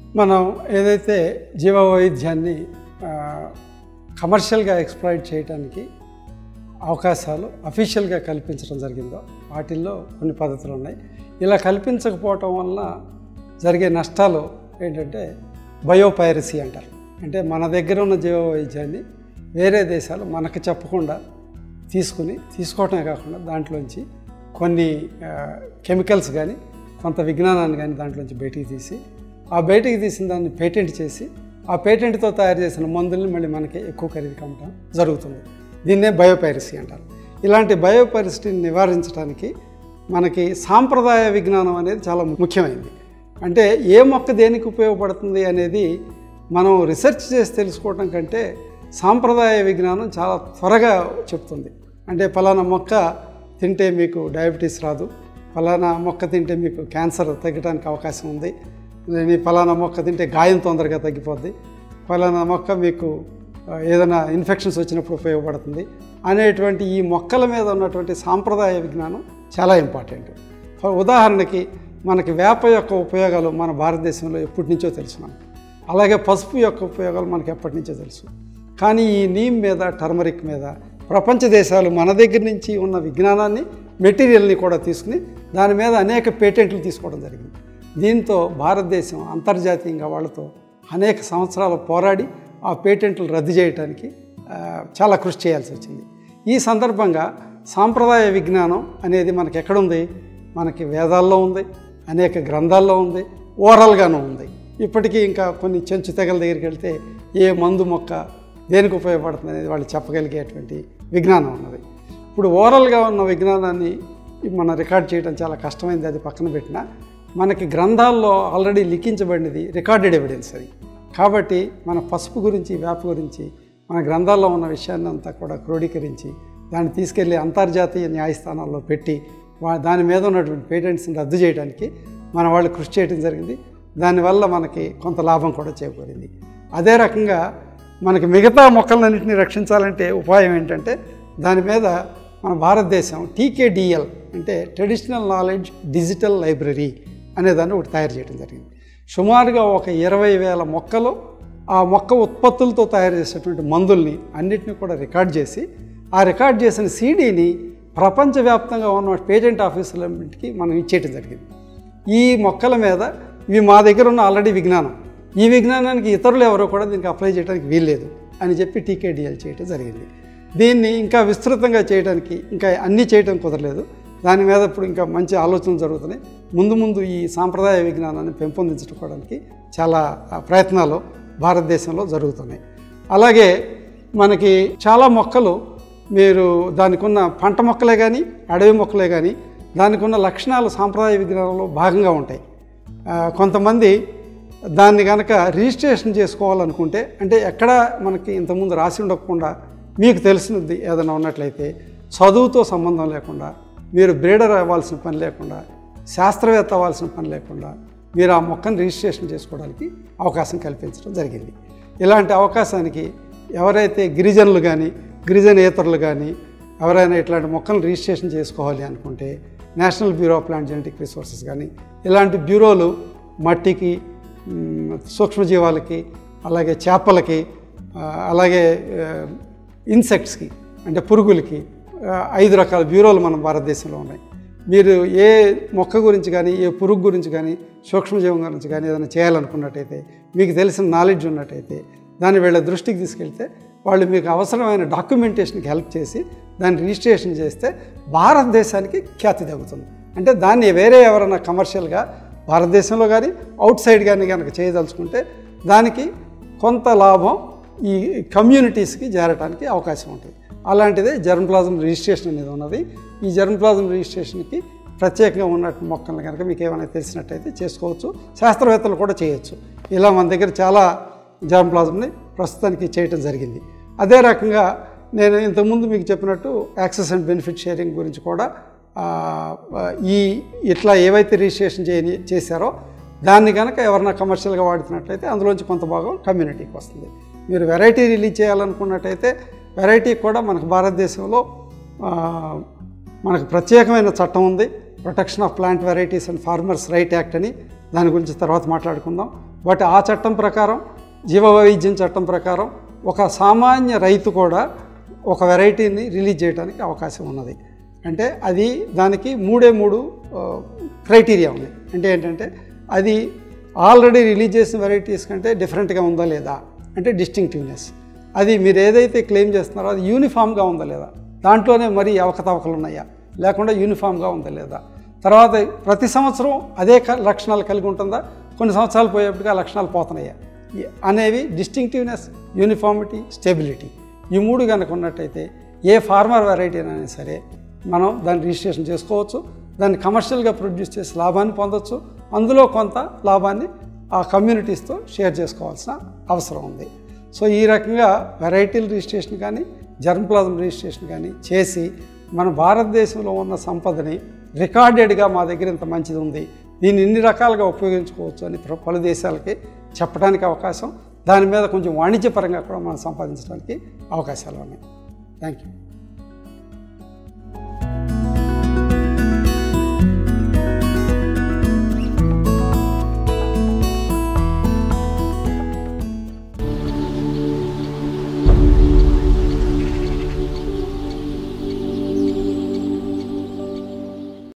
మనం ఏదైతే జీవ వైవిధ్యాన్ని ఆ, కమర్షియల్గా ఎక్స్ప్లాయిట్ చేయడానికి అవకాశాలు అఫీషియల్గా కల్పించడం జరిగిందో వాటిల్లో కొన్ని పద్ధతులు ఉన్నాయి ఇలా కల్పించకపోవటం వలన జరిగే నష్టాలు ఏంటంటే బయోపైరసీ అంటారు అంటే మన దగ్గర ఉన్న జీవ వైవిధ్యాన్ని వేరే దేశాలు మనకు చెప్పకుండా తీసుకుని తీసుకోవటమే కాకుండా దాంట్లోంచి కొన్ని కెమికల్స్ కానీ కొంత విజ్ఞానాన్ని కానీ దాంట్లోంచి బయటికి తీసి ఆ బయటికి తీసిన దాన్ని పేటెంట్ చేసి ఆ పేటెంట్తో తయారు చేసిన మందుల్ని మళ్ళీ మనకి ఎక్కువ ఖరీదుకి అమ్మటం జరుగుతుంది దీన్నే బయోపైరసీ అంటారు ఇలాంటి బయోపైరసీని నివారించడానికి మనకి సాంప్రదాయ విజ్ఞానం అనేది చాలా ముఖ్యమైనది అంటే ఏ మొక్క దేనికి ఉపయోగపడుతుంది అనేది మనం రీసెర్చ్ చేసి తెలుసుకోవటం కంటే సాంప్రదాయ విజ్ఞానం చాలా త్వరగా చెప్తుంది అంటే ఫలానా మొక్క తింటే మీకు డయాబెటీస్ రాదు ఫలానా మొక్క తింటే మీకు క్యాన్సర్ తగ్గడానికి అవకాశం ఉంది లేని ఫలానా మొక్క తింటే గాయం తొందరగా తగ్గిపోద్ది ఫలానా మొక్క మీకు ఆ, ఏదైనా ఇన్ఫెక్షన్స్ వచ్చినప్పుడు ఉపయోగపడుతుంది అనేటువంటి ఈ మొక్కల మీద ఉన్నటువంటి సాంప్రదాయ విజ్ఞానం చాలా ఇంపార్టెంట్ ఫర్ ఉదాహరణకి మనకి వేప యొక్క ఉపయోగాలు మన భారతదేశంలో ఎప్పటి నుంచో తెలుసు మనకు అలాగే పసుపు యొక్క ఉపయోగాలు మనకి ఎప్పటి నుంచో తెలుసు కానీ ఈ నీమ్ మీద టర్మరిక్ మీద ప్రపంచ దేశాలు మన దగ్గర నుంచి ఉన్న విజ్ఞానాన్ని మెటీరియల్ని కూడా తీసుకుని దాని మీద అనేక పేటెంట్లు తీసుకోవడం జరిగింది దీంతో భారతదేశం అంతర్జాతీయంగా వాళ్ళతో అనేక సంవత్సరాలు పోరాడి ఆ పేటెంట్లు రద్దు చేయడానికి ఆ, చాలా కృషి చేయాల్సి వచ్చింది ఈ సందర్భంగా సాంప్రదాయ విజ్ఞానం అనేది మనకి ఎక్కడుంది మనకి వేదాల్లో ఉంది అనేక గ్రంథాల్లో ఉంది ఓరల్గానూ ఉంది ఇప్పటికీ ఇంకా కొన్ని చెంచు తెగల దగ్గరికి వెళ్తే ఏ మందు మొక్క దేనికి ఉపయోగపడుతుంది అనేది వాళ్ళు చెప్పగలిగేటువంటి విజ్ఞానం ఉన్నది ఇప్పుడు ఓరల్గా ఉన్న విజ్ఞానాన్ని మనం రికార్డ్ చేయడం చాలా కష్టమైంది అది పక్కన పెట్టినా మనకి గ్రంథాల్లో ఆల్రెడీ లిఖించబడినది రికార్డెడ్ ఎవిడెన్స్ అది కాబట్టి మన పసుపు గురించి వేప గురించి మన గ్రంథాల్లో ఉన్న విషయాన్ని అంతా కూడా క్రోడీకరించి దాన్ని తీసుకెళ్ళి అంతర్జాతీయ న్యాయస్థానాల్లో పెట్టి వా దాని మీద ఉన్నటువంటి పేటెంట్స్ని రద్దు చేయడానికి మన వాళ్ళు కృషి చేయడం జరిగింది దానివల్ల మనకి కొంత లాభం కూడా చేకూరింది అదే రకంగా మనకి మిగతా మొక్కలన్నింటినీ రక్షించాలంటే ఉపాయం ఏంటంటే దాని మీద మన భారతదేశం టీకేడిఎల్ అంటే ట్రెడిషనల్ నాలెడ్జ్ డిజిటల్ లైబ్రరీ అనే దాన్ని ఒకటి తయారు చేయడం జరిగింది సుమారుగా ఒక ఇరవై వేల మొక్కలు ఆ మొక్క ఉత్పత్తులతో తయారు చేసేటువంటి మందుల్ని అన్నిటిని కూడా రికార్డ్ చేసి ఆ రికార్డ్ చేసిన సీడీని ప్రపంచవ్యాప్తంగా ఉన్న పేటెంట్ ఆఫీసులన్నింటికి మనం ఇచ్చేయటం జరిగింది ఈ మొక్కల మీద ఇవి మా దగ్గర ఉన్న ఆల్రెడీ విజ్ఞానం ఈ విజ్ఞానానికి ఇతరులు ఎవరో కూడా దీనికి అప్లై చేయడానికి వీల్లేదు అని చెప్పి టీకేడిఎల్ చేయటం జరిగింది దీన్ని ఇంకా విస్తృతంగా చేయడానికి ఇంకా అన్నీ చేయటం కుదరలేదు దాని మీద ఇప్పుడు ఇంకా మంచి ఆలోచనలు జరుగుతున్నాయి ముందు ముందు ఈ సాంప్రదాయ విజ్ఞానాన్ని పెంపొందించుకోవడానికి చాలా ఆ, ప్రయత్నాలు భారతదేశంలో జరుగుతున్నాయి అలాగే మనకి చాలా మొక్కలు మీరు దానికి ఉన్న పంట మొక్కలే కానీ అడవి మొక్కలే కానీ దానికి ఉన్న లక్షణాలు సాంప్రదాయ విజ్ఞానంలో భాగంగా ఉంటాయి ఆ, కొంతమంది దాన్ని కనుక రిజిస్ట్రేషన్ చేసుకోవాలనుకుంటే అంటే ఎక్కడ మనకి ఇంతకుముందు రాసి ఉండకుండా మీకు తెలిసినది ఏదైనా ఉన్నట్లయితే చదువుతో సంబంధం లేకుండా మీరు బ్రీడర్ అవ్వాల్సిన పని లేకుండా శాస్త్రవేత్త అవ్వాల్సిన పని లేకుండా మీరు ఆ మొక్కను రిజిస్ట్రేషన్ చేసుకోవడానికి అవకాశం కల్పించడం జరిగింది ఇలాంటి అవకాశానికి ఎవరైతే గిరిజనులు కానీ గిరిజనేతరులు కానీ ఎవరైనా ఇట్లాంటి మొక్కలను రిజిస్ట్రేషన్ చేసుకోవాలి అనుకుంటే National Bureau of Plant Genetic Resources కానీ ఇలాంటి బ్యూరోలు మట్టికి మ్, సూక్ష్మజీవాలకి అలాగే చేపలకి ఆ, అలాగే ఇన్సెక్ట్స్కి అంటే పురుగులకి ఆ, ఐదు రకాల బ్యూరోలు మన భారతదేశంలో ఉన్నాయి మీరు ఏ మొక్క గురించి కానీ ఏ పురుగు గురించి కానీ సూక్ష్మజీవం గురించి కానీ ఏదైనా చేయాలనుకున్నట్టయితే మీకు తెలిసిన నాలెడ్జ్ ఉన్నట్టయితే దాన్ని వీళ్ళ దృష్టికి తీసుకెళ్తే వాళ్ళు మీకు అవసరమైన డాక్యుమెంటేషన్కి హెల్ప్ చేసి దాన్ని రిజిస్ట్రేషన్ చేస్తే భారతదేశానికి ఖ్యాతి తగ్గుతుంది అంటే దాన్ని వేరే ఎవరైనా కమర్షియల్గా భారతదేశంలో కానీ అవుట్ సైడ్ కానీ కనుక చేయదలుచుకుంటే దానికి కొంత లాభం ఈ కమ్యూనిటీస్కి చేరడానికి అవకాశం ఉంటుంది అలాంటిదే జర్మ్ ప్లాజం రిజిస్ట్రేషన్ అనేది ఉన్నది ఈ జర్మ్ ప్లాజం రిజిస్ట్రేషన్కి ప్రత్యేకంగా ఉన్న మొక్కలను కనుక మీకు ఏమైనా తెలిసినట్టయితే చేసుకోవచ్చు శాస్త్రవేత్తలు కూడా చేయొచ్చు ఇలా మన దగ్గర చాలా జర్మ్ ప్లాజంని ప్రస్తుతానికి చేయటం జరిగింది అదే రకంగా నేను ఇంతకుముందు మీకు చెప్పినట్టు యాక్సెస్ అండ్ బెనిఫిట్ షేరింగ్ గురించి కూడా ఆ, ఈ ఇట్లా ఏవైతే రిజిస్ట్రేషన్ చేయని చేశారో దాన్ని కనుక ఎవరైనా కమర్షియల్గా వాడుతున్నట్లయితే అందులోంచి కొంత భాగం కమ్యూనిటీకి వస్తుంది మీరు వెరైటీ రిలీజ్ చేయాలనుకున్నట్టయితే వెరైటీ కూడా మనకు భారతదేశంలో ఆ, మనకు ప్రత్యేకమైన చట్టం ఉంది Protection of Plant Varieties and Farmers Right Act అని దాని గురించి తర్వాత మాట్లాడుకుందాం బట్ ఆ చట్టం ప్రకారం జీవవైవిధ్యం చట్టం ప్రకారం ఒక సామాన్య రైతు కూడా ఒక వెరైటీని రిలీజ్ చేయడానికి అవకాశం ఉన్నది అంటే అది దానికి మూడే మూడు క్రైటీరియా ఉన్నాయి అంటే ఏంటంటే అది ఆల్రెడీ రిలీజ్ చేసిన వెరైటీస్ కంటే డిఫరెంట్గా ఉందా లేదా అంటే డిస్టింక్టివ్నెస్ అది మీరు ఏదైతే క్లెయిమ్ చేస్తున్నారో అది యూనిఫామ్గా ఉందా లేదా దాంట్లోనే మరీ అవకతవకలు ఉన్నాయా లేకుండా యూనిఫామ్గా ఉందా లేదా తర్వాత ప్రతి సంవత్సరం అదే క- లక్షణాలు కలిగి ఉంటుందా కొన్ని సంవత్సరాలు పోయేప్పటికి ఆ లక్షణాలు పోతున్నాయా ఈ- అనేవి డిస్టింక్టివ్నెస్ యూనిఫామిటీ స్టెబిలిటీ ఈ మూడు కనుక ఉన్నట్టయితే ఏ ఫార్మర్ వెరైటీ అయినా సరే మనం దాన్ని రిజిస్ట్రేషన్ చేసుకోవచ్చు దాన్ని కమర్షియల్గా ప్రొడ్యూస్ చేసి లాభాన్ని పొందొచ్చు అందులో కొంత లాభాన్ని ఆ కమ్యూనిటీస్తో షేర్ చేసుకోవాల్సిన అవసరం ఉంది సో ఈ రకంగా వెరైటీల రిజిస్ట్రేషన్ కానీ జర్మ్ ప్లాజం రిజిస్ట్రేషన్ కానీ చేసి మన భారతదేశంలో ఉన్న సంపదని రికార్డెడ్గా మా దగ్గర ఇంత మంచిది ఉంది దీన్ని ఇన్ని రకాలుగా ఉపయోగించుకోవచ్చు అని ప్ర- పలు దేశాలకి చెప్పడానికి అవకాశం దాని మీద కొంచెం వాణిజ్యపరంగా కూడా మనం సంపాదించడానికి అవకాశాలు ఉన్నాయి థ్యాంక్ యూ